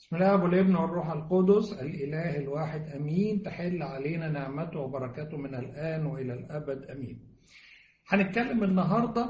بسم الله والابن والروح القدس الإله الواحد أمين تحل علينا نعمته وبركاته من الآن وإلى الأبد أمين هنتكلم النهاردة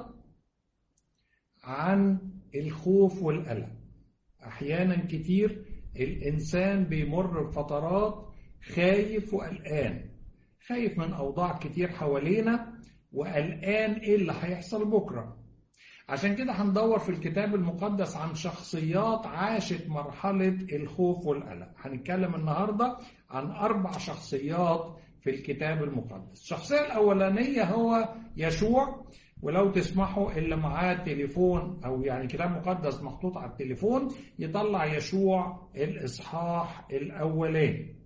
عن الخوف والقلق أحيانا كتير الإنسان بيمر بفترات خايف وقلقان خايف من أوضاع كتير حوالينا وقلقان إيه اللي هيحصل بكرة عشان كده هندور في الكتاب المقدس عن شخصيات عاشت مرحلة الخوف والقلق هنتكلم النهاردة عن أربع شخصيات في الكتاب المقدس الشخصية الأولانية هو يشوع ولو تسمحوا اللي معاه تليفون أو يعني كتاب مقدس محطوط على التليفون يطلع يشوع الإصحاح الأولاني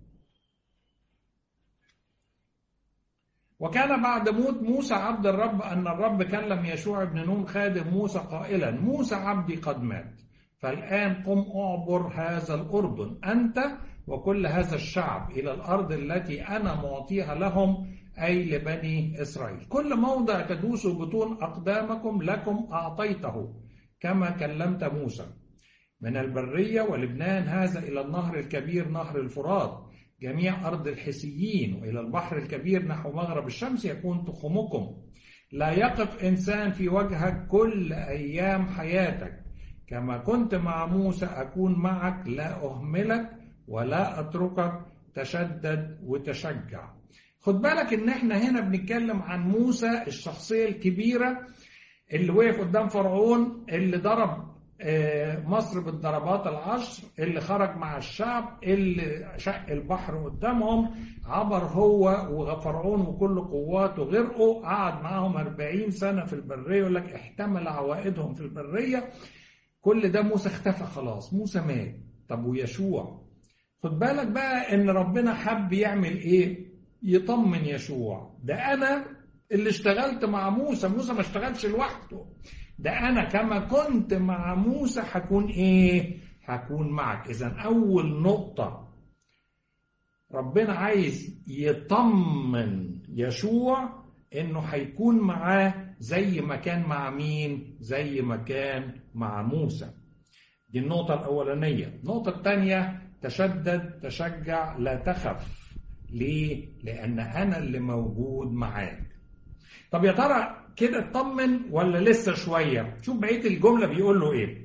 وكان بعد موت موسى عبد الرب أن الرب كلم يشوع بن نون خادم موسى قائلا موسى عبدي قد مات فالآن قم أعبر هذا الأردن أنت وكل هذا الشعب إلى الأرض التي أنا معطيها لهم أي لبني إسرائيل كل موضع تدوس بطون أقدامكم لكم أعطيته كما كلمت موسى من البرية ولبنان هذا إلى النهر الكبير نهر الفرات جميع أرض الحسيين وإلى البحر الكبير نحو مغرب الشمس يكون تخمكم لا يقف إنسان في وجهك كل أيام حياتك كما كنت مع موسى أكون معك لا أهملك ولا أتركك تشدد وتشجع خد بالك إن إحنا هنا بنتكلم عن موسى الشخصية الكبيرة اللي وقف قدام فرعون اللي ضرب مصر بالضربات العشر اللي خرج مع الشعب اللي شق البحر قدامهم عبر هو وفرعون وكل قواته غرقوا قعد معاهم 40 سنة في البرية يقول لك احتمل عوائدهم في البرية كل ده موسى اختفى خلاص موسى مات طب ويشوع خد بالك بقى ان ربنا حب يعمل ايه يطمن يشوع ده انا اللي اشتغلت مع موسى موسى ما اشتغلش لوحده ده أنا كما كنت مع موسى هكون إيه؟ هكون معك إذا أول نقطة ربنا عايز يطمن يشوع إنه هيكون معاه زي ما كان مع مين؟ زي ما كان مع موسى دي النقطة الأولانية النقطة الثانية تشدد تشجع لا تخف ليه؟ لأن أنا اللي موجود معاك طب يا ترى كده اطمن ولا لسه شويه شوف بقيه الجمله بيقول له ايه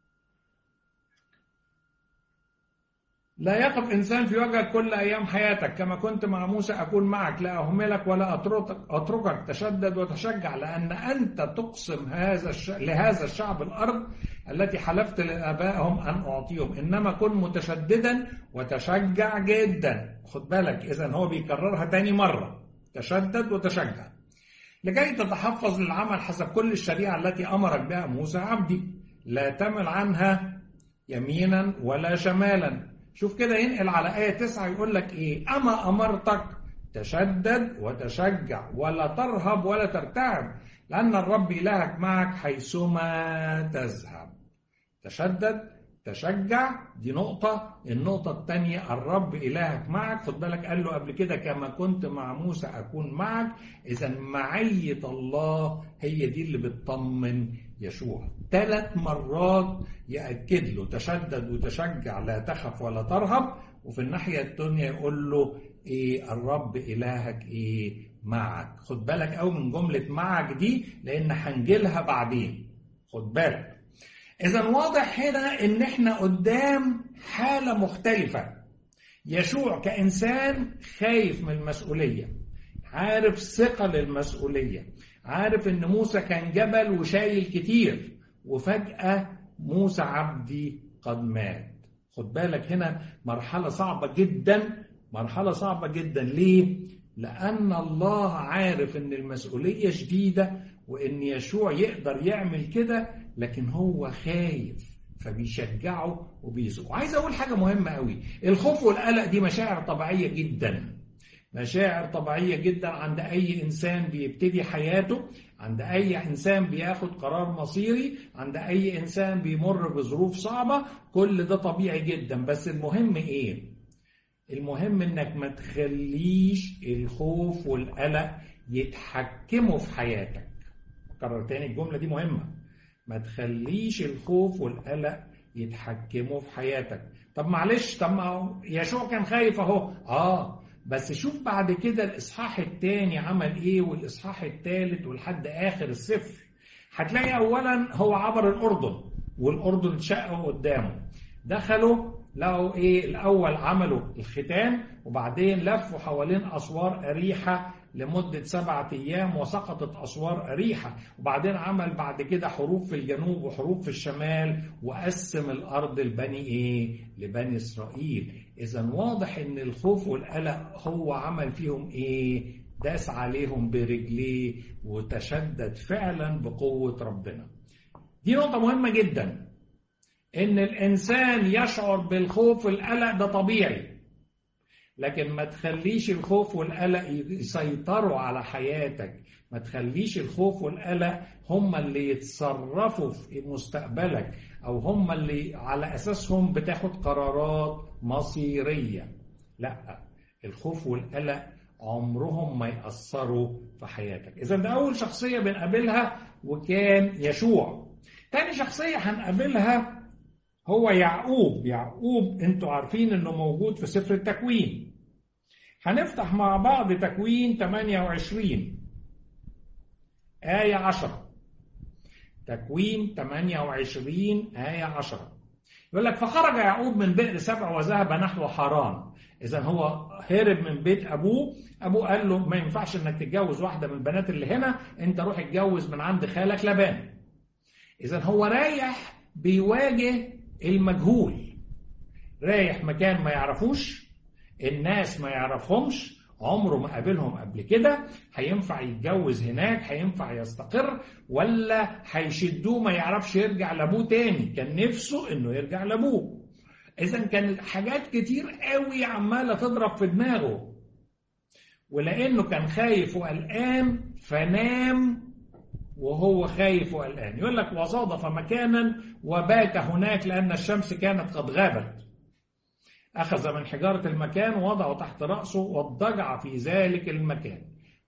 لا يقف انسان في وجهك كل ايام حياتك كما كنت مع موسى اكون معك لا اهملك ولا اتركك اتركك تشدد وتشجع لان انت تقسم هذا الش... لهذا الشعب الارض التي حلفت لابائهم ان اعطيهم انما كن متشددا وتشجع جدا خد بالك اذا هو بيكررها تاني مره تشدد وتشجع لكي تتحفظ للعمل حسب كل الشريعة التي أمرك بها موسى عبدي لا تمل عنها يمينا ولا شمالا شوف كده ينقل على آية تسعة يقول لك إيه أما أمرتك تشدد وتشجع ولا ترهب ولا ترتعب لأن الرب إلهك معك حيثما تذهب تشدد تشجع دي نقطة النقطة الثانية الرب إلهك معك خد بالك قال له قبل كده كما كنت مع موسى أكون معك إذا معية الله هي دي اللي بتطمن يشوع ثلاث مرات يأكد له تشدد وتشجع لا تخف ولا ترهب وفي الناحية الثانية يقول له إيه الرب إلهك إيه معك خد بالك أو من جملة معك دي لأن هنجيلها بعدين خد بالك إذا واضح هنا إن إحنا قدام حالة مختلفة. يشوع كإنسان خايف من المسؤولية، عارف ثقة للمسؤولية، عارف إن موسى كان جبل وشايل كتير، وفجأة موسى عبدي قد مات. خد بالك هنا مرحلة صعبة جدا، مرحلة صعبة جدا، ليه؟ لأن الله عارف إن المسؤولية شديدة وإن يشوع يقدر يعمل كده لكن هو خايف فبيشجعه وبيزقه وعايز اقول حاجه مهمه قوي الخوف والقلق دي مشاعر طبيعيه جدا مشاعر طبيعيه جدا عند اي انسان بيبتدي حياته عند اي انسان بياخد قرار مصيري عند اي انسان بيمر بظروف صعبه كل ده طبيعي جدا بس المهم ايه المهم انك ما تخليش الخوف والقلق يتحكموا في حياتك كرر تاني الجمله دي مهمه ما تخليش الخوف والقلق يتحكموا في حياتك طب معلش طب ما يشوع كان خايف اهو اه بس شوف بعد كده الاصحاح الثاني عمل ايه والاصحاح الثالث ولحد اخر السفر هتلاقي اولا هو عبر الاردن والاردن اتشق قدامه دخلوا لقوا ايه الاول عملوا الختان وبعدين لفوا حوالين اسوار اريحه لمده سبعة ايام وسقطت اسوار اريحه وبعدين عمل بعد كده حروب في الجنوب وحروب في الشمال وقسم الارض لبني ايه لبني اسرائيل اذا واضح ان الخوف والقلق هو عمل فيهم ايه داس عليهم برجليه وتشدد فعلا بقوه ربنا دي نقطه مهمه جدا ان الانسان يشعر بالخوف والقلق ده طبيعي لكن ما تخليش الخوف والقلق يسيطروا على حياتك ما تخليش الخوف والقلق هم اللي يتصرفوا في مستقبلك او هم اللي على اساسهم بتاخد قرارات مصيريه لا الخوف والقلق عمرهم ما يأثروا في حياتك اذا ده اول شخصيه بنقابلها وكان يشوع تاني شخصيه هنقابلها هو يعقوب يعقوب انتوا عارفين انه موجود في سفر التكوين هنفتح مع بعض تكوين 28 آية 10 تكوين 28 آية 10 يقول لك فخرج يعقوب من بئر سبع وذهب نحو حران إذا هو هرب من بيت أبوه أبوه قال له ما ينفعش إنك تتجوز واحدة من البنات اللي هنا أنت روح اتجوز من عند خالك لبان إذا هو رايح بيواجه المجهول رايح مكان ما يعرفوش الناس ما يعرفهمش عمره ما قابلهم قبل كده هينفع يتجوز هناك هينفع يستقر ولا هيشدوه ما يعرفش يرجع لابوه تاني كان نفسه انه يرجع لابوه اذا كانت حاجات كتير قوي عماله تضرب في دماغه ولانه كان خايف وقلقان فنام وهو خايف وقلقان يقول لك وصادف مكانا وبات هناك لأن الشمس كانت قد غابت أخذ من حجارة المكان ووضعه تحت رأسه واضطجع في ذلك المكان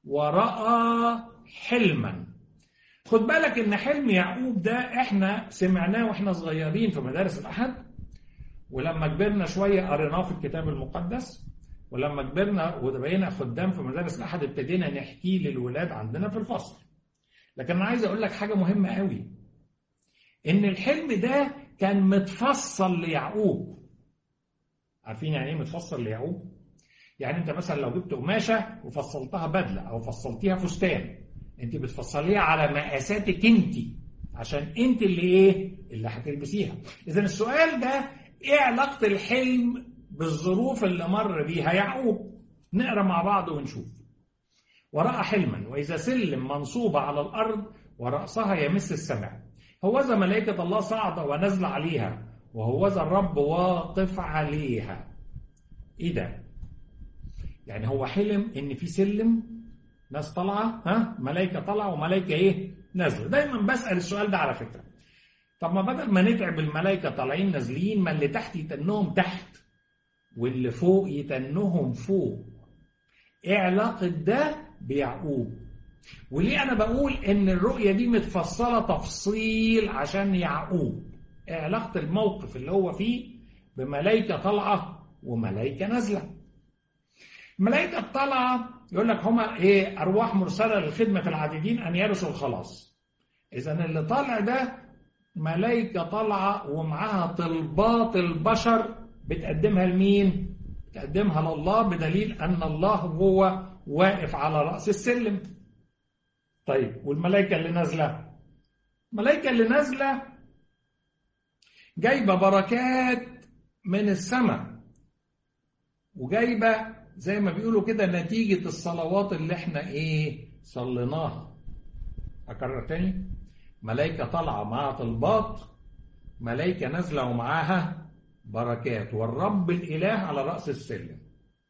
ورأى حلما خد بالك ان حلم يعقوب ده احنا سمعناه واحنا صغيرين في مدارس الاحد ولما كبرنا شويه قريناه في الكتاب المقدس ولما كبرنا وبقينا خدام في مدارس الاحد ابتدينا نحكيه للولاد عندنا في الفصل لكن انا عايز اقول لك حاجه مهمه قوي ان الحلم ده كان متفصل ليعقوب عارفين يعني ايه متفصل ليعقوب يعني انت مثلا لو جبت قماشه وفصلتها بدله او فصلتيها فستان انت بتفصليها على مقاساتك انت عشان انت اللي ايه اللي هتلبسيها اذا السؤال ده ايه علاقه الحلم بالظروف اللي مر بيها يعقوب نقرا مع بعض ونشوف ورأى حلما وإذا سلم منصوبة على الأرض ورأسها يمس السماء هوذا ملائكة الله صعد ونزل عليها وهوذا الرب واقف عليها إيه ده؟ يعني هو حلم إن في سلم ناس طالعة ها ملائكة طالعة وملائكة إيه؟ نازلة دايما بسأل السؤال ده على فكرة طب ما بدل ما نتعب الملائكة طالعين نازلين ما اللي تحت يتنهم تحت واللي فوق يتنهم فوق ايه علاقة ده بيعقوب وليه انا بقول ان الرؤية دي متفصلة تفصيل عشان يعقوب ايه علاقة الموقف اللي هو فيه بملائكة طالعة وملائكة نازلة ملائكة طالعة يقول لك هما ايه ارواح مرسلة لخدمة العاددين ان يرثوا الخلاص اذا اللي طالع ده ملائكة طالعة ومعاها طلبات البشر بتقدمها لمين؟ بتقدمها لله بدليل أن الله هو واقف على رأس السلم. طيب والملائكة اللي نازلة؟ الملائكة اللي نازلة جايبة بركات من السماء وجايبة زي ما بيقولوا كده نتيجة الصلوات اللي احنا ايه صليناها أكرر تاني ملائكة طالعة معاها طلبات ملائكة نازلة ومعاها بركات والرب الإله على رأس السلم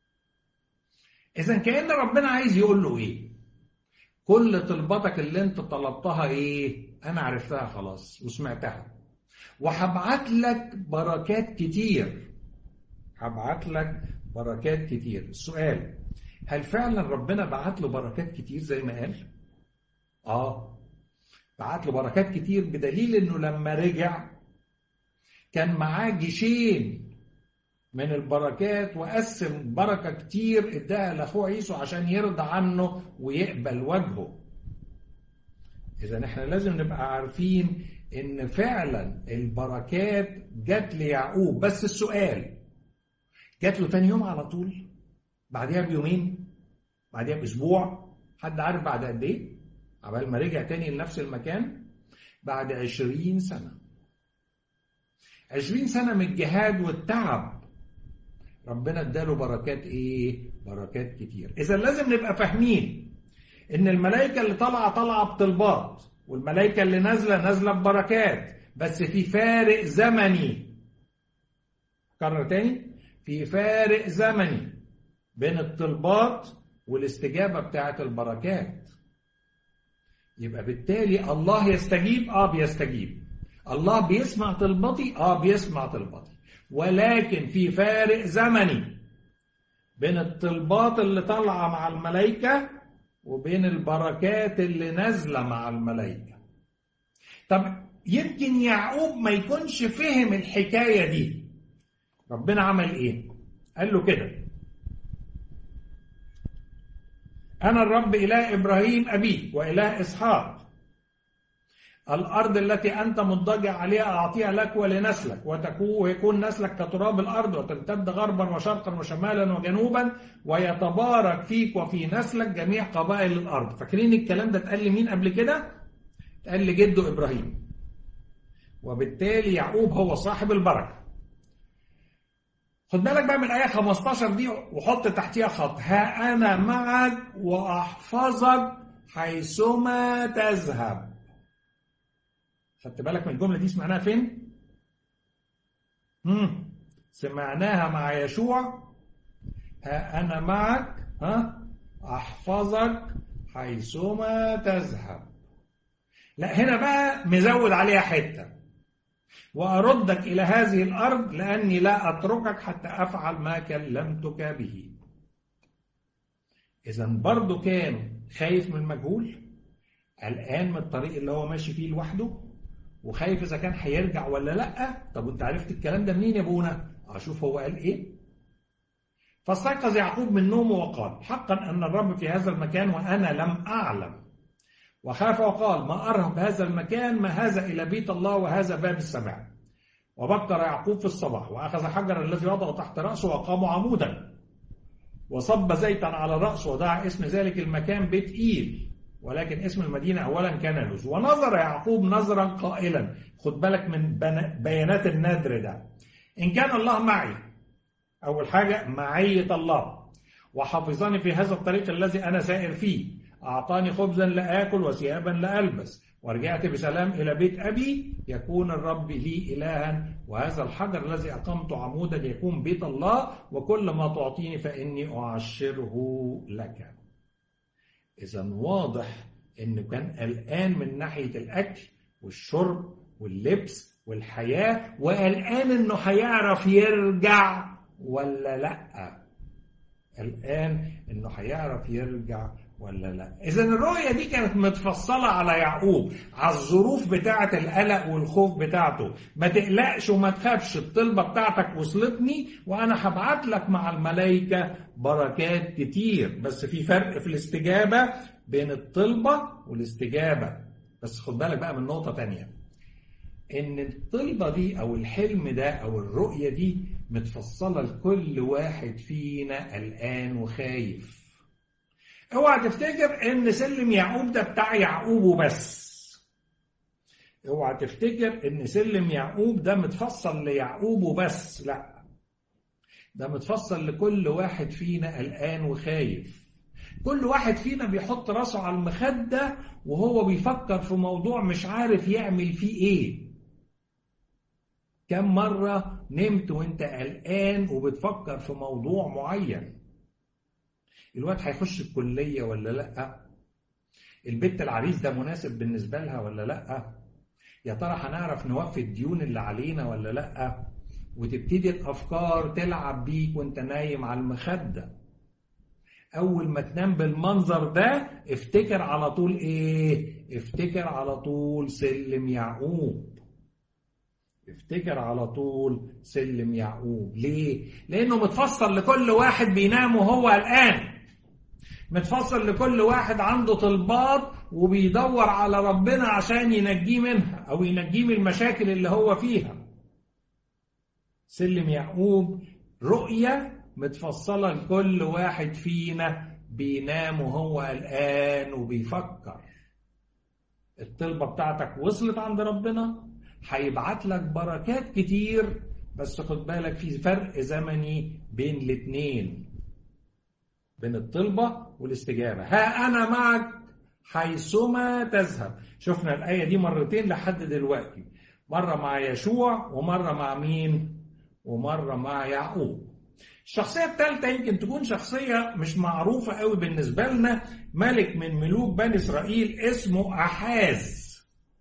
إذا كأن ربنا عايز يقول له إيه كل طلباتك اللي انت طلبتها ايه انا عرفتها خلاص وسمعتها وهبعت لك بركات كتير هبعت لك بركات كتير السؤال هل فعلا ربنا بعت له بركات كتير زي ما قال اه بعت له بركات كتير بدليل انه لما رجع كان معاه جيشين من البركات وقسم بركة كتير اداها لأخوه عيسو عشان يرضى عنه ويقبل وجهه إذا احنا لازم نبقى عارفين إن فعلا البركات جت ليعقوب بس السؤال جات له تاني يوم على طول بعدها بيومين بعدها باسبوع حد عارف بعد قد ايه عبال ما رجع تاني لنفس المكان بعد عشرين سنة عشرين سنة من الجهاد والتعب ربنا اداله بركات ايه بركات كتير اذا لازم نبقى فاهمين ان الملائكة اللي طالعة طالعة بطلبات والملائكة اللي نازلة نازلة ببركات بس في فارق زمني كرر تاني في فارق زمني بين الطلبات والاستجابة بتاعت البركات يبقى بالتالي الله يستجيب اه بيستجيب الله بيسمع طلبتي اه بيسمع طلبتي ولكن في فارق زمني بين الطلبات اللي طالعة مع الملائكة وبين البركات اللي نازلة مع الملائكة طب يمكن يعقوب ما يكونش فهم الحكاية دي ربنا عمل ايه قال له كده أنا الرب إله إبراهيم أبيك وإله إسحاق الأرض التي أنت مضطجع عليها أعطيها لك ولنسلك ويكون نسلك كتراب الأرض وتمتد غربا وشرقا وشمالا وجنوبا ويتبارك فيك وفي نسلك جميع قبائل الأرض فاكرين الكلام ده اتقال لمين قبل كده؟ اتقال لجده إبراهيم وبالتالي يعقوب هو صاحب البركة خد بالك بقى من آية 15 دي وحط تحتيها خط ها أنا معك وأحفظك حيثما تذهب خدت بالك من الجملة دي سمعناها فين؟ مم. سمعناها مع يشوع ها أنا معك ها أحفظك حيثما تذهب لا هنا بقى مزود عليها حته وأردك إلى هذه الأرض لأني لا أتركك حتى أفعل ما كلمتك به إذا برضه كان خايف من المجهول قلقان من الطريق اللي هو ماشي فيه لوحده وخايف إذا كان هيرجع ولا لأ طب أنت عرفت الكلام ده منين يا أبونا؟ أشوف هو قال إيه فاستيقظ يعقوب من نومه وقال حقا أن الرب في هذا المكان وأنا لم أعلم وخاف وقال ما أرهب هذا المكان ما هذا إلى بيت الله وهذا باب السماء وبكر يعقوب في الصباح وأخذ حجر الذي وضعه تحت رأسه وقام عمودا وصب زيتا على رأسه ودعا اسم ذلك المكان بيت إيل ولكن اسم المدينة أولا كان لوز ونظر يعقوب نظرا قائلا خد بالك من بيانات النذر ده إن كان الله معي أول حاجة معية الله وحفظني في هذا الطريق الذي أنا سائر فيه أعطاني خبزا لآكل وثيابا لألبس ورجعت بسلام إلى بيت أبي يكون الرب لي إلها وهذا الحجر الذي أقمت عمودا يكون بيت الله وكل ما تعطيني فإني أعشره لك إذا واضح إنه كان قلقان من ناحية الأكل والشرب واللبس والحياة وقلقان إنه هيعرف يرجع ولا لأ قلقان إنه هيعرف يرجع ولا لا اذا الرؤيه دي كانت متفصله على يعقوب على الظروف بتاعه القلق والخوف بتاعته ما تقلقش وما تخافش الطلبه بتاعتك وصلتني وانا هبعت لك مع الملائكه بركات كتير بس في فرق في الاستجابه بين الطلبه والاستجابه بس خد بالك بقى من نقطه تانية ان الطلبه دي او الحلم ده او الرؤيه دي متفصله لكل واحد فينا قلقان وخايف اوعى تفتكر ان سلم يعقوب ده بتاع يعقوب وبس اوعى تفتكر ان سلم يعقوب ده متفصل ليعقوب وبس لا ده متفصل لكل واحد فينا قلقان وخايف كل واحد فينا بيحط راسه على المخدة وهو بيفكر في موضوع مش عارف يعمل فيه ايه كم مرة نمت وانت قلقان وبتفكر في موضوع معين الواد هيخش الكلية ولا لأ البت العريس ده مناسب بالنسبة لها ولا لأ يا ترى هنعرف نوفي الديون اللي علينا ولا لأ وتبتدي الأفكار تلعب بيك وانت نايم على المخدة أول ما تنام بالمنظر ده افتكر على طول إيه؟ افتكر على طول سلم يعقوب افتكر على طول سلم يعقوب ليه؟ لأنه متفصل لكل واحد بينام وهو الآن متفصل لكل واحد عنده طلبات وبيدور على ربنا عشان ينجيه منها أو ينجيه من المشاكل اللي هو فيها سلم يعقوب رؤية متفصلة لكل واحد فينا بينام وهو قلقان وبيفكر الطلبة بتاعتك وصلت عند ربنا هيبعت لك بركات كتير بس خد بالك في فرق زمني بين الاتنين بين الطلبة والاستجابة ها أنا معك حيثما تذهب شفنا الآية دي مرتين لحد دلوقتي مرة مع يشوع ومرة مع مين ومرة مع يعقوب الشخصية الثالثة يمكن تكون شخصية مش معروفة قوي بالنسبة لنا ملك من ملوك بني إسرائيل اسمه أحاز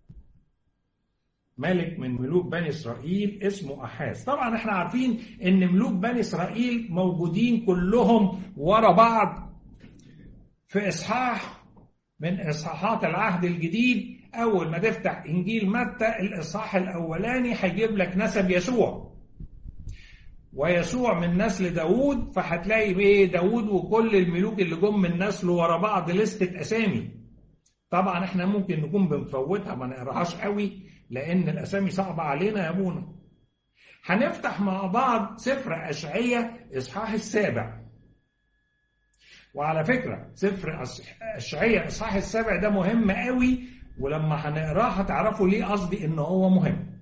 ملك من ملوك بني إسرائيل اسمه أحاز طبعا احنا عارفين ان ملوك بني إسرائيل موجودين كلهم ورا بعض في إصحاح من إصحاحات العهد الجديد أول ما تفتح إنجيل متى الإصحاح الأولاني هيجيب لك نسب يسوع ويسوع من نسل داوود فهتلاقي ايه داوود وكل الملوك اللي جم من نسله ورا بعض لستة أسامي طبعا احنا ممكن نكون بنفوتها ما نقراهاش قوي لأن الأسامي صعبة علينا يا أبونا هنفتح مع بعض سفر أشعية إصحاح السابع وعلى فكرة سفر أشعية إصحاح السابع ده مهم قوي ولما هنقراه هتعرفوا ليه قصدي إن هو مهم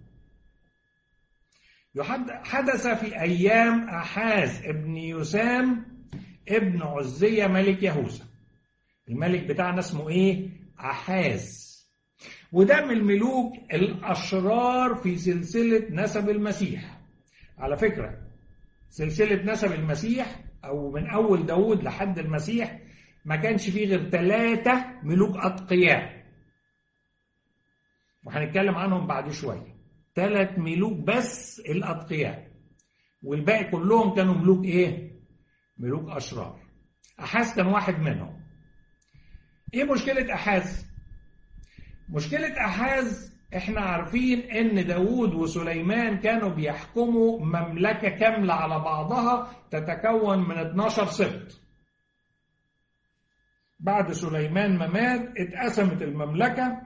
حدث في أيام أحاز ابن يسام ابن عزية ملك يهوذا الملك بتاعنا اسمه إيه؟ أحاز وده من الملوك الأشرار في سلسلة نسب المسيح على فكرة سلسلة نسب المسيح أو من أول داود لحد المسيح ما كانش فيه غير ثلاثة ملوك أتقياء وهنتكلم عنهم بعد شوية ثلاث ملوك بس الأتقياء والباقي كلهم كانوا ملوك إيه؟ ملوك أشرار أحاز كان واحد منهم إيه مشكلة أحاز؟ مشكلة أحاز احنا عارفين ان داود وسليمان كانوا بيحكموا مملكة كاملة على بعضها تتكون من 12 سبط بعد سليمان ما مات اتقسمت المملكة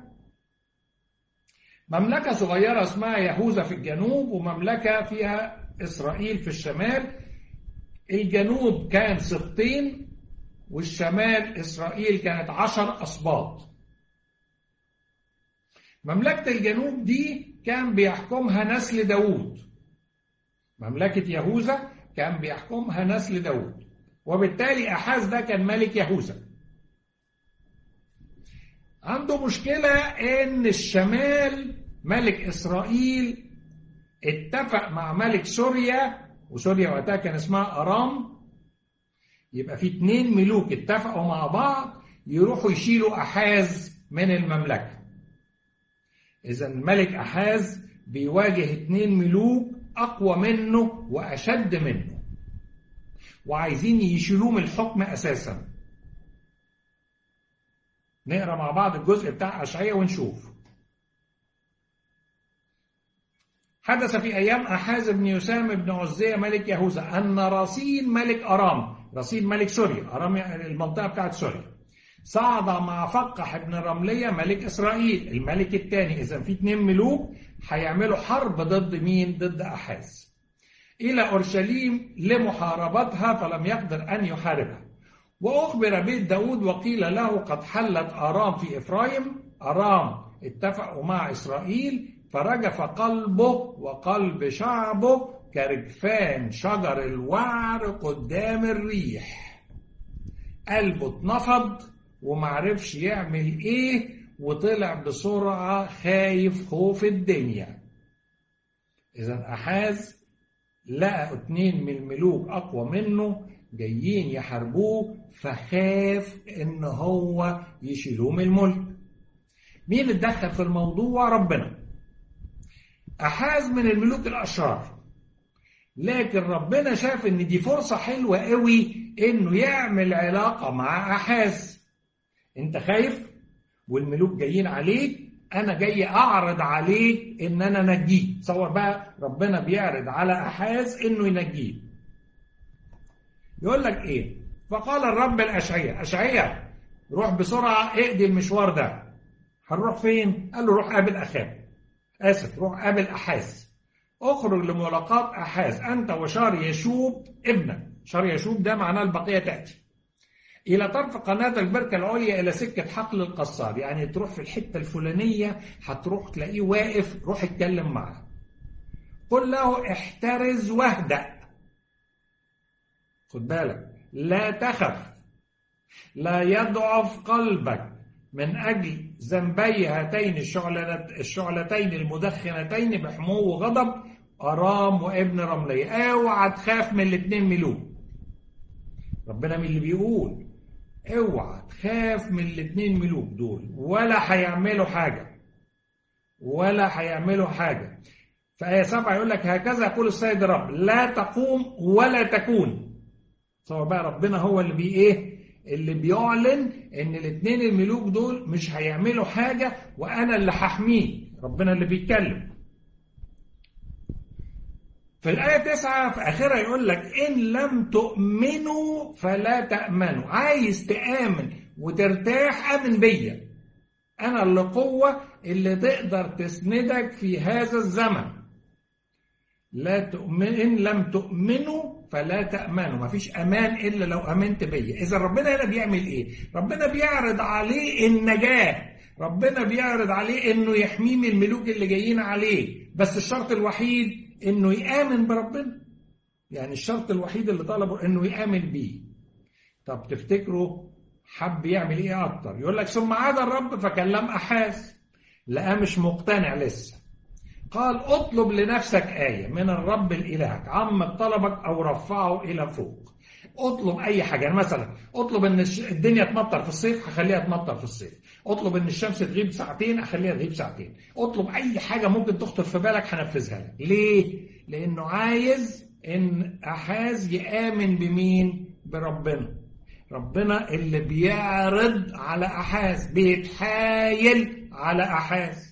مملكة صغيرة اسمها يهوذا في الجنوب ومملكة فيها إسرائيل في الشمال الجنوب كان سبطين والشمال إسرائيل كانت عشر أسباط مملكة الجنوب دي كان بيحكمها نسل داوود مملكة يهوذا كان بيحكمها نسل داوود وبالتالي أحاز ده كان ملك يهوذا عنده مشكلة إن الشمال ملك إسرائيل اتفق مع ملك سوريا وسوريا وقتها كان اسمها أرام يبقى في اتنين ملوك اتفقوا مع بعض يروحوا يشيلوا أحاز من المملكة إذا الملك أحاز بيواجه اتنين ملوك أقوى منه وأشد منه وعايزين يشيلوه من الحكم أساسا نقرا مع بعض الجزء بتاع أشعية ونشوف حدث في أيام أحاز بن يسام بن عزية ملك يهوذا أن رصين ملك أرام رصين ملك سوريا أرام المنطقة بتاعت سوريا صعد مع فقح ابن رملية ملك إسرائيل الملك الثاني إذا في اتنين ملوك هيعملوا حرب ضد مين؟ ضد أحاز إلى أورشليم لمحاربتها فلم يقدر أن يحاربها وأخبر بيت داود وقيل له قد حلت أرام في إفرايم أرام اتفقوا مع إسرائيل فرجف قلبه وقلب شعبه كرجفان شجر الوعر قدام الريح قلبه اتنفض ومعرفش يعمل ايه وطلع بسرعة خايف خوف الدنيا إذا أحاز لقى اتنين من الملوك أقوى منه جايين يحاربوه فخاف إن هو يشيلوه من الملك مين اتدخل في الموضوع ربنا أحاز من الملوك الأشرار لكن ربنا شاف إن دي فرصة حلوة قوي إنه يعمل علاقة مع أحاز أنت خايف والملوك جايين عليك انا جاي اعرض عليه ان انا انجيه تصور بقى ربنا بيعرض على احاز انه ينجيه يقول لك ايه فقال الرب الاشعياء اشعياء روح بسرعه اقضي المشوار ده هنروح فين قال له روح قابل اخاب اسف روح قابل احاز اخرج لملاقاة احاز انت وشار يشوب ابنك شار يشوب ده معناه البقيه تاتي إلى طرف قناة البركة العليا إلى سكة حقل القصار يعني تروح في الحتة الفلانية هتروح تلاقيه واقف روح اتكلم معاه قل له احترز واهدأ خد بالك لا تخف لا يضعف قلبك من أجل ذنبي هاتين الشعلتين المدخنتين بحمو وغضب أرام وابن رملية اوعى تخاف من الاتنين ملوك ربنا من اللي بيقول اوعى تخاف من الاتنين ملوك دول ولا هيعملوا حاجة ولا هيعملوا حاجة في آية سبعة يقول لك هكذا يقول السيد الرب لا تقوم ولا تكون سواء بقى ربنا هو اللي بي ايه اللي بيعلن ان الاتنين الملوك دول مش هيعملوا حاجة وانا اللي هحميه ربنا اللي بيتكلم في الآية تسعة في آخرها يقول لك إن لم تؤمنوا فلا تأمنوا عايز تآمن وترتاح آمن بيا أنا اللي قوة اللي تقدر تسندك في هذا الزمن لا تؤمن إن لم تؤمنوا فلا تأمنوا مفيش أمان إلا لو أمنت بيا إذا ربنا هنا بيعمل إيه ربنا بيعرض عليه النجاة ربنا بيعرض عليه إنه يحميه من الملوك اللي جايين عليه بس الشرط الوحيد انه يامن بربنا يعني الشرط الوحيد اللي طلبه انه يامن بيه طب تفتكروا حب يعمل ايه اكتر يقول لك ثم عاد الرب فكلم احاز لقاه مش مقتنع لسه قال اطلب لنفسك آية من الرب الإلهك عمق طلبك أو رفعه إلى فوق اطلب أي حاجة يعني مثلا اطلب إن الدنيا تمطر في الصيف هخليها تمطر في الصيف اطلب إن الشمس تغيب ساعتين أخليها تغيب ساعتين اطلب أي حاجة ممكن تخطر في بالك هنفذها لك ليه؟ لأنه عايز إن أحاز يآمن بمين؟ بربنا ربنا اللي بيعرض على أحاز بيتحايل على أحاز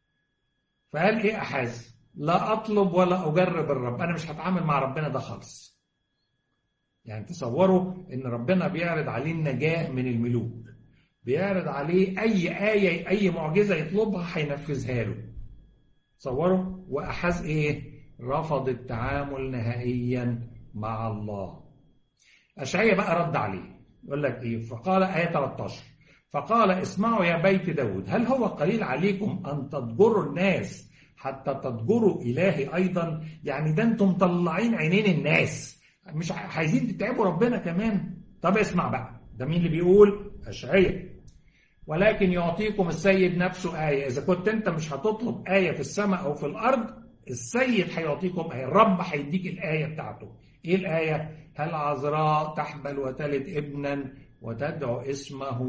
فقال ايه احاز لا اطلب ولا اجرب الرب انا مش هتعامل مع ربنا ده خالص يعني تصوروا ان ربنا بيعرض عليه النجاة من الملوك بيعرض عليه اي آية اي معجزة يطلبها هينفذها له تصوروا واحاز ايه رفض التعامل نهائيا مع الله اشعيا بقى رد عليه يقول لك ايه فقال آية 13 فقال اسمعوا يا بيت داود هل هو قليل عليكم أن تضجروا الناس حتى تضجروا إلهي أيضا يعني ده أنتم مطلعين عينين الناس مش عايزين تتعبوا ربنا كمان طب اسمع بقى ده مين اللي بيقول أشعية ولكن يعطيكم السيد نفسه آية إذا كنت أنت مش هتطلب آية في السماء أو في الأرض السيد هيعطيكم آية الرب هيديك الآية بتاعته إيه الآية هل عذراء تحبل وتلد ابنا وتدعو اسمه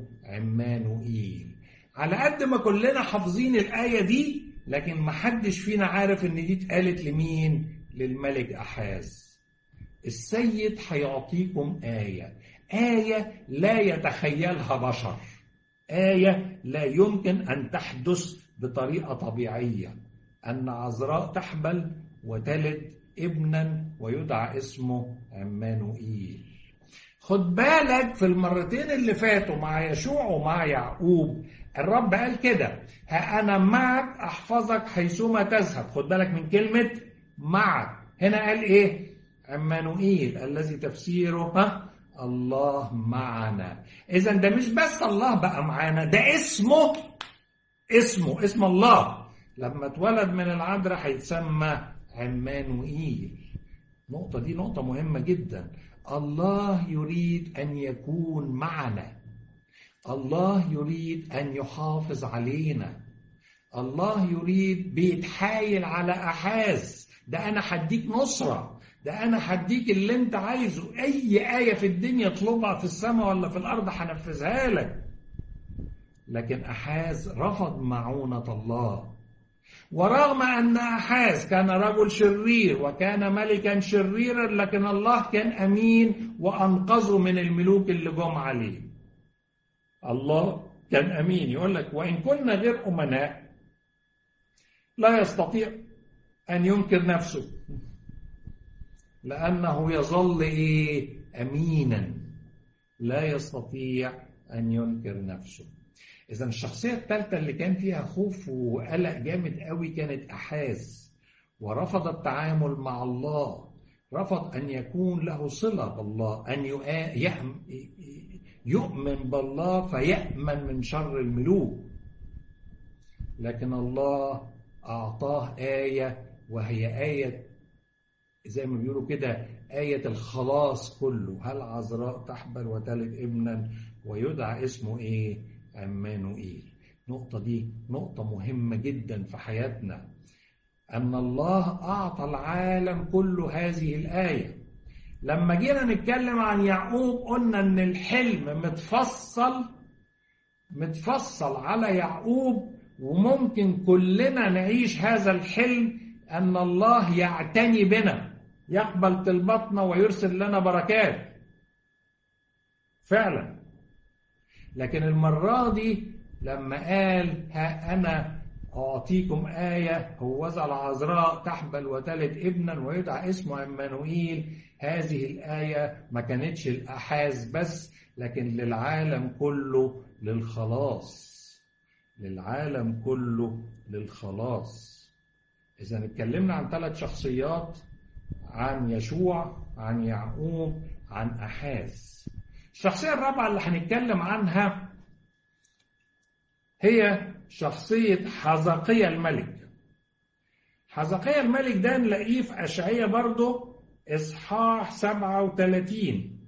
عمانوئيل على قد ما كلنا حافظين الآية دي لكن ما حدش فينا عارف ان دي اتقالت لمين للملك أحاز السيد هيعطيكم آية آية لا يتخيلها بشر آية لا يمكن أن تحدث بطريقة طبيعية أن عذراء تحبل وتلد ابنا ويدعى اسمه عمانوئيل خد بالك في المرتين اللي فاتوا مع يشوع ومع يعقوب الرب قال كده ها أنا معك أحفظك حيثما تذهب خد بالك من كلمة معك هنا قال إيه عمانوئيل الذي تفسيره ها الله معنا إذا ده مش بس الله بقى معانا ده اسمه اسمه اسم الله لما اتولد من العذراء هيتسمى عمانوئيل النقطة دي نقطة مهمة جدا الله يريد أن يكون معنا الله يريد أن يحافظ علينا الله يريد بيتحايل على أحاز ده أنا هديك نصرة ده أنا هديك اللي أنت عايزه أي آية في الدنيا اطلبها في السماء ولا في الأرض هنفذها لك لكن أحاز رفض معونة الله ورغم أن أحاز كان رجل شرير وكان ملكا شريرا لكن الله كان أمين وأنقذه من الملوك اللي جم عليه الله كان أمين يقول لك وإن كنا غير أمناء لا يستطيع أن ينكر نفسه لأنه يظل إيه أمينا لا يستطيع أن ينكر نفسه إذا الشخصية الثالثة اللي كان فيها خوف وقلق جامد قوي كانت أحاز ورفض التعامل مع الله رفض أن يكون له صلة بالله أن يؤمن بالله فيأمن من شر الملوك لكن الله أعطاه آية وهي آية زي ما بيقولوا كده آية الخلاص كله هل عذراء تحبل وتلد ابنا ويدعى اسمه إيه عمانوئيل النقطة دي نقطة مهمة جدا في حياتنا أن الله أعطى العالم كله هذه الآية لما جينا نتكلم عن يعقوب قلنا أن الحلم متفصل متفصل على يعقوب وممكن كلنا نعيش هذا الحلم أن الله يعتني بنا يقبل طلباتنا ويرسل لنا بركات فعلا لكن المرة دي لما قال ها أنا أعطيكم آية هوذا العذراء تحبل وتلد ابنا ويدعى اسمه عمانوئيل هذه الآية ما كانتش الأحاز بس لكن للعالم كله للخلاص للعالم كله للخلاص إذا اتكلمنا عن ثلاث شخصيات عن يشوع عن يعقوب عن أحاز الشخصية الرابعة اللي هنتكلم عنها هي شخصية حزقية الملك حزقية الملك ده نلاقيه في أشعية برضه إصحاح 37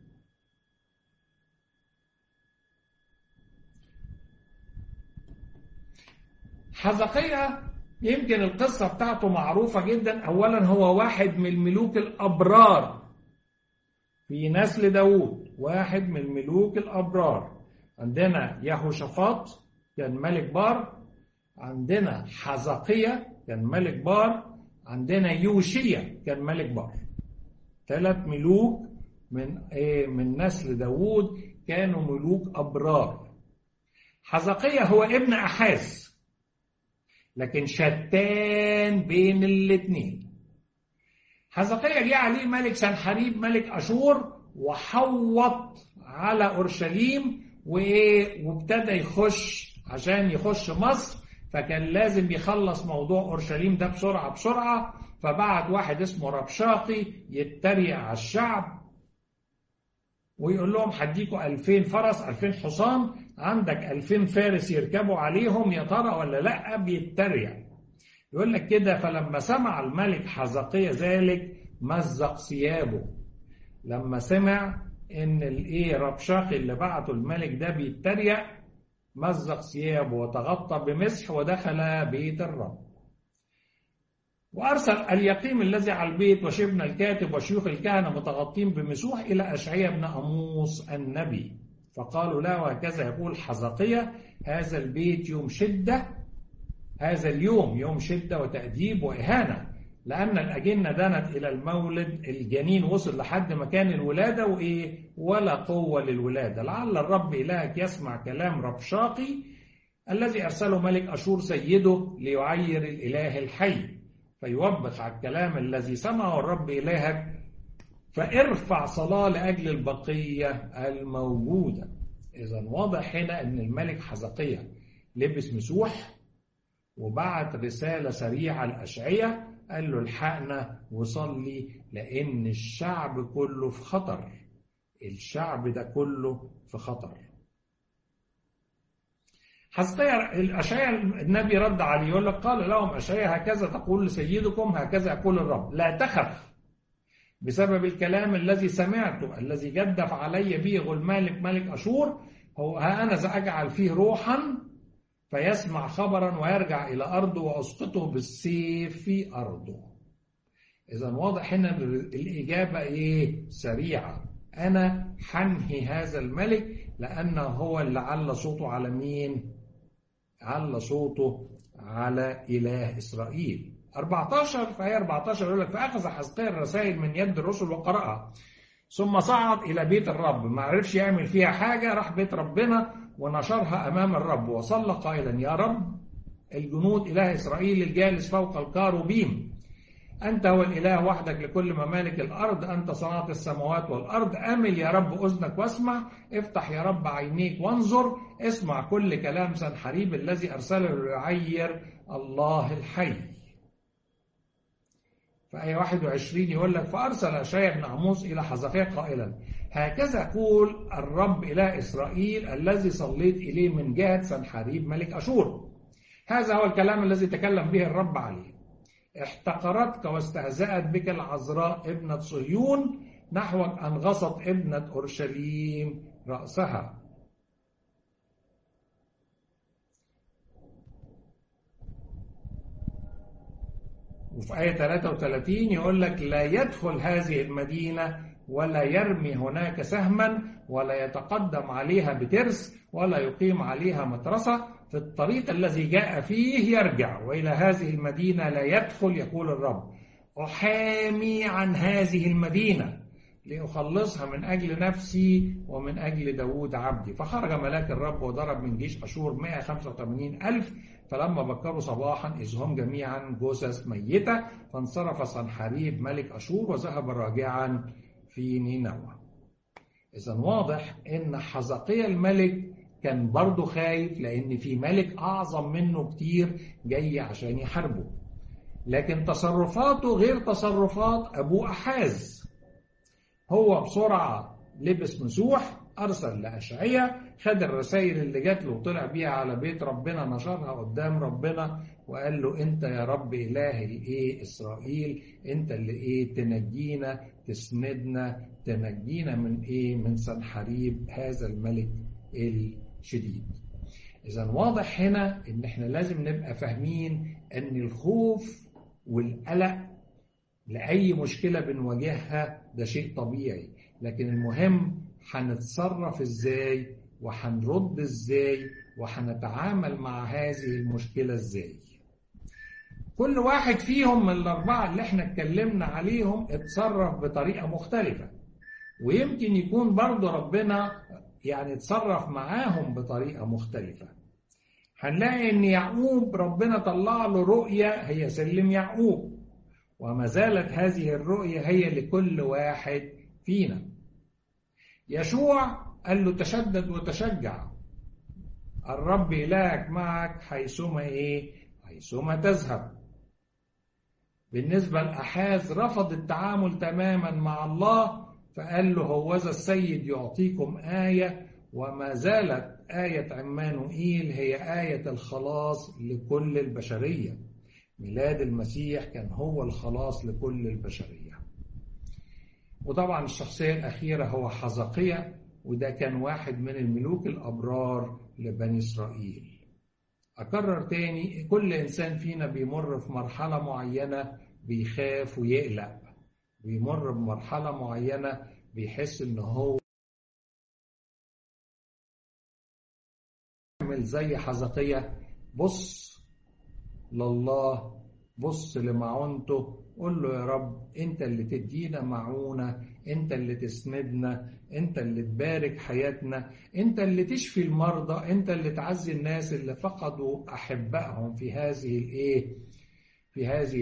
حزقية يمكن القصة بتاعته معروفة جدا أولا هو واحد من الملوك الأبرار في نسل داوود واحد من الملوك الأبرار عندنا يهوشافاط كان ملك بار عندنا حزقية كان ملك بار عندنا يوشيا كان ملك بار ثلاث ملوك من ايه من نسل داوود كانوا ملوك أبرار حزقية هو ابن أحاز لكن شتان بين الاثنين حزقية جه عليه ملك سنحريب ملك أشور وحوط على أورشليم وإيه وابتدى يخش عشان يخش مصر فكان لازم يخلص موضوع أورشليم ده بسرعة بسرعة فبعت واحد اسمه ربشاقي يتريق على الشعب ويقول لهم هديكوا 2000 فرس 2000 حصان عندك 2000 فارس يركبوا عليهم يا ترى ولا لا بيتريق يقول لك كده فلما سمع الملك حزقية ذلك مزق ثيابه لما سمع ان الايه ربشاقي اللي بعته الملك ده بيتريق مزق ثيابه وتغطى بمسح ودخل بيت الرب وأرسل اليقيم الذي على البيت وشبنا الكاتب وشيوخ الكهنة متغطين بمسوح إلى أشعياء بن أموس النبي فقالوا لا وهكذا يقول حزقية هذا البيت يوم شدة هذا اليوم يوم شدة وتأديب وإهانة لأن الأجنة دنت إلى المولد الجنين وصل لحد مكان الولادة وإيه ولا قوة للولادة لعل الرب إلهك يسمع كلام ربشاقي الذي أرسله ملك أشور سيده ليعير الإله الحي فيوبخ على الكلام الذي سمعه الرب إلهك فارفع صلاة لأجل البقية الموجودة إذا واضح هنا أن الملك حزقية لبس مسوح وبعت رسالة سريعة لأشعية قال له الحقنا وصلي لأن الشعب كله في خطر الشعب ده كله في خطر حزقيا الأشعية النبي رد عليه يقول لك قال لهم أشعية هكذا تقول لسيدكم هكذا يقول الرب لا تخف بسبب الكلام الذي سمعته الذي جدف علي به غلمالك ملك أشور هو ها أنا سأجعل فيه روحا فيسمع خبرا ويرجع إلى أرضه وأسقطه بالسيف في أرضه إذا واضح هنا الإجابة إيه سريعة أنا حنهي هذا الملك لأنه هو اللي عل صوته على مين عل صوته على إله إسرائيل 14 فهي 14 يقول لك فأخذ حزقيا الرسائل من يد الرسل وقرأها ثم صعد إلى بيت الرب ما عرفش يعمل فيها حاجة راح بيت ربنا ونشرها أمام الرب وصلى قائلا يا رب الجنود إله إسرائيل الجالس فوق الكاروبيم أنت هو الإله وحدك لكل ممالك الأرض أنت صنعت السماوات والأرض أمل يا رب أذنك واسمع افتح يا رب عينيك وانظر اسمع كل كلام سنحريب الذي أرسله ليعير الله الحي في آية 21 يقول لك فأرسل أشعيا بن عموس إلى حزقيا قائلا هكذا يقول الرب إله إسرائيل الذي صليت إليه من جهة سنحريب ملك أشور هذا هو الكلام الذي تكلم به الرب عليه احتقرتك واستهزأت بك العذراء ابنة صهيون نحوك أنغصت ابنة أورشليم رأسها وفي آية 33 يقول لك لا يدخل هذه المدينة ولا يرمي هناك سهما ولا يتقدم عليها بترس ولا يقيم عليها مترسة في الطريق الذي جاء فيه يرجع وإلى هذه المدينة لا يدخل يقول الرب أحامي عن هذه المدينة لأخلصها من أجل نفسي ومن أجل داود عبدي فخرج ملاك الرب وضرب من جيش أشور 185 ألف فلما بكروا صباحا إذ هم جميعا جثث ميتة فانصرف صنحريب ملك أشور وذهب راجعا في نينوى إذا واضح إن حزقية الملك كان برضه خايف لأن في ملك أعظم منه كتير جاي عشان يحاربه لكن تصرفاته غير تصرفات أبوه أحاز هو بسرعة لبس مسوح أرسل لأشعية خد الرسائل اللي جات له وطلع بيها على بيت ربنا نشرها قدام ربنا وقال له أنت يا رب إله الإيه إسرائيل أنت اللي إيه تنجينا تسندنا تنجينا من إيه من سنحريب هذا الملك الشديد إذا واضح هنا إن إحنا لازم نبقى فاهمين إن الخوف والقلق لأي مشكلة بنواجهها ده شيء طبيعي لكن المهم هنتصرف إزاي وهنرد إزاي وهنتعامل مع هذه المشكلة إزاي كل واحد فيهم من الأربعة اللي احنا اتكلمنا عليهم اتصرف بطريقة مختلفة ويمكن يكون برضو ربنا يعني اتصرف معاهم بطريقة مختلفة هنلاقي ان يعقوب ربنا طلع له رؤية هي سلم يعقوب وما زالت هذه الرؤية هي لكل واحد فينا يشوع قال له تشدد وتشجع الرب إلهك معك حيثما إيه حيثما تذهب بالنسبة لأحاز رفض التعامل تماما مع الله فقال له هوذا السيد يعطيكم آية وما زالت آية عمانوئيل هي آية الخلاص لكل البشرية ميلاد المسيح كان هو الخلاص لكل البشرية وطبعا الشخصية الأخيرة هو حزقية وده كان واحد من الملوك الأبرار لبني إسرائيل أكرر تاني كل إنسان فينا بيمر في مرحلة معينة بيخاف ويقلق بيمر بمرحلة معينة بيحس إن هو يعمل زي حزقية بص لله بص لمعونته قول له يا رب انت اللي تدينا معونة انت اللي تسندنا انت اللي تبارك حياتنا انت اللي تشفي المرضى انت اللي تعزي الناس اللي فقدوا احبائهم في هذه الايه في هذه